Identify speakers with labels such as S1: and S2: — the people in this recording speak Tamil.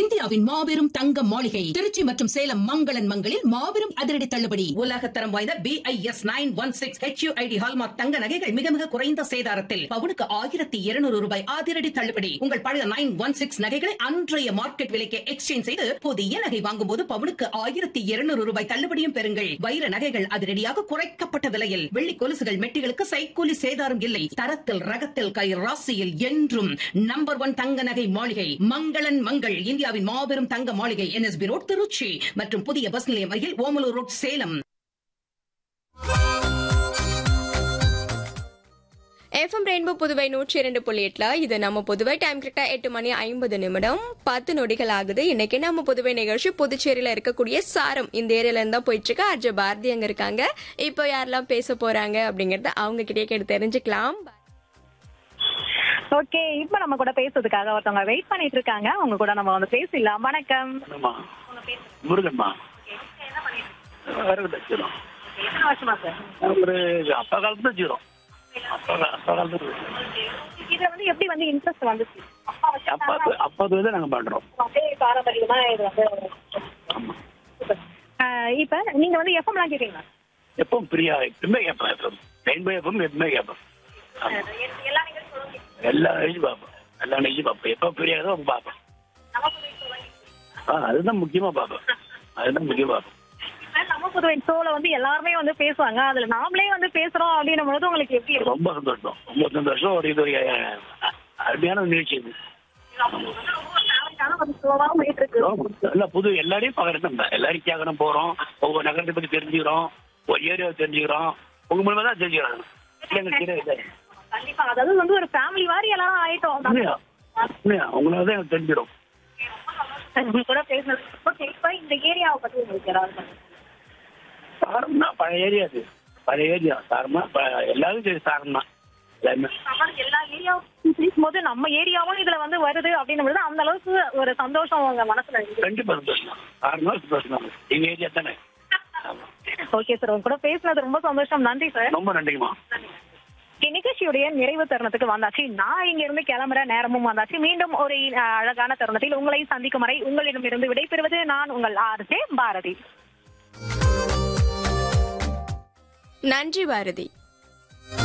S1: இந்தியாவின் மாபெரும் தங்க மாளிகை திருச்சி மற்றும் சேலம் மங்களன் மங்களில் மாபெரும் அதிரடி தள்ளுபடி உலகத்தரம் வாய்ந்த B I S nine one six HUID hallmark தங்க நகைகள் மிக மிக குறைந்த சேதாரத்தில் பவுனுக்கு ஆயிரத்தி இருநூறு ரூபாய் அதிரடி தள்ளுபடி உங்கள் பழைய நைன் ஒன் சிக்ஸ் நகைகளை அன்றைய மார்க்கெட் விலைக்கு எக்ஸ்சேஞ்ச் செய்து புதிய நகை வாங்கும் போது பவுனுக்கு ஆயிரத்தி இருநூறு ரூபாய் தள்ளுபடியும் பெறுங்கள் வைர நகைகள் அதிரடியாக குறைக்கப்பட்ட விலையில் வெள்ளி கொலுசுகள் மெட்டிகளுக்கு சைக்கூலி சேதாரம் இல்லை தரத்தில் ரகத்தில் கை ராசியில் என்றும் நம்பர் ஒன் தங்க நகை மாளிகை மங்களன் மங்கள் இந்தியாவின் மாபெரும் தங்க மாளிகை என்எஸ்பி ரோட் திருச்சி மற்றும் புதிய பஸ் நிலையம் அருகில் Omalur road Salem
S2: FM rainbow Puduvai நூற்றி இரண்டு புள்ளி எட்டுல இது நம்ம புதுவை டைம் கரெக்டா எட்டு மணி ஐம்பது நிமிடம் பத்து நொடிகள் ஆகுது இன்னைக்கு நம்ம புதுவை நிகழ்ச்சி புதுச்சேரியில இருக்கக்கூடிய சாரம் இந்த ஏரியால இருந்தா போயிட்டு இருக்கு அர்ஜ பாரதி அங்க இருக்காங்க இப்போ யாரெல்லாம் பேச போறாங்க அப்படிங்கறத அவங்க கிட்டே கேட்டு தெரிஞ்சுக்கலாம்
S3: ஓகே இப்ப நம்ம கூட பேசுறதுக்காக ஒருத்தவங்க வெயிட் பண்ணிட்டு இருக்காங்க அவங்க கூட நம்ம வந்து பேசிடலாம் வணக்கம்
S4: ஆமா முருகன்மா வரவில்லை ஜீரோ
S3: எத்தனை வருஷமா சார்
S4: ஒரு அப்பா காலத்துல ஜீரோ அப்பா கா- அப்பா காலத்துல
S3: இதுல வந்து எப்படி வந்து இன்ட்ரெஸ்ட் வந்துச்சு அப்பா வச்சு
S4: அப்பா அப்பா தான் நாங்க பண்றோம்
S3: அப்படியே பாரம்பரியமா இது வந்து Super. ஆஹ் இப்ப நீங்க வந்து எஃப்எம் எல்லாம் கேட்டீங்களா
S4: எப்பவும் பிரியா எப்பவுமே கேட்பேன் எப்பவும் ரெயின்போ எப்பவும் எப்பவுமே கேட்பேன் ஆமா.
S3: எல்லா நிகழ்ச்சிகளும்
S4: எல்லா நிகழ்ச்சி பார்ப்பேன் எல்லா நிகழ்ச்சி பார்ப்பேன் எப்போ பிரியாதோ அப்போ பார்ப்பேன் ஆ அதுதான் முக்கியமா பார்ப்பேன் அதுதான் முக்கியமா பார்ப்பேன்
S3: நம்ம புதுவை ஷோல வந்து எல்லாருமே வந்து பேசுவாங்க அதுல நாமளே வந்து பேசுறோம் அப்படின்னும் பொழுது உங்களுக்கு எப்படி இருக்கும்
S4: ரொம்ப சந்தோஷம் ரொம்ப சந்தோஷம் ஒரு இது ஒரு அஹ், அருமையான நிகழ்ச்சி இது
S3: வந்து ஸ்லோவா போயிட்டு இருக்கு
S4: எல்லாம் புது எல்லாரையும் பார்க்கறது நம்ம எல்லாரும் கேட்கணும் போறோம் ஒவ்வொரு நகரத்தை பத்தி தெரிஞ்சுக்கிறோம் ஒரு ஏரியாவை தெரிஞ்சுக்கிறோம் உங்க மூலமா தான் தெரிஞ்சுக்கிறோம் எங்களுக்கு தெரியாது
S3: கண்டிப்பா அதாவது வந்து ஒரு ஃபேமிலி மாதிரி எல்லாரும் ஆயிட்டோம்
S4: உண்மையா உண்மையா உங்களால தான் எனக்கு தெரிஞ்சிடும்
S3: உங்க கூட பேசுனது ஓகே இப்ப இந்த ஏரியாவை பத்தி உங்களுக்கு ஏதாவது சொல்லுங்க.
S4: சாரம் தான் பழைய ஏரியா அது பழைய ஏரியா சாரமா எல்லாரும் சரி சாரம் தான் எல்லாருமே
S3: நம்ம எல்லா ஏரியாவும் பேசும்போது நம்ம ஏரியாவும் இதுல வந்து வருது அப்படின்னும் பொழுது அந்த அளவுக்கு ஒரு சந்தோஷம் உங்க மனசுல இருக்கு
S4: கண்டிப்பா சந்தோஷம் தான் சாரம் தான் சந்தோஷம் தான் எங்க ஏரியா தானே ஆமா.
S3: ஓகே சார் உங்க கூட பேசுனது ரொம்ப சந்தோஷம் நன்றி சார்
S4: ரொம்ப நன்றிங்கம்மா
S3: நிகழ்ச்சியுடைய நிறைவு தருணத்துக்கு வந்தாச்சு நான் இங்க இருந்து கிளம்புற நேரமும் வந்தாச்சு மீண்டும் ஒரு அஹ், அழகான தருணத்தில் உங்களை சந்திக்கும் வரை உங்களிடமிருந்து விடைபெறுவது நான் உங்கள் ஆர்ஜே பாரதி
S2: நன்றி பாரதி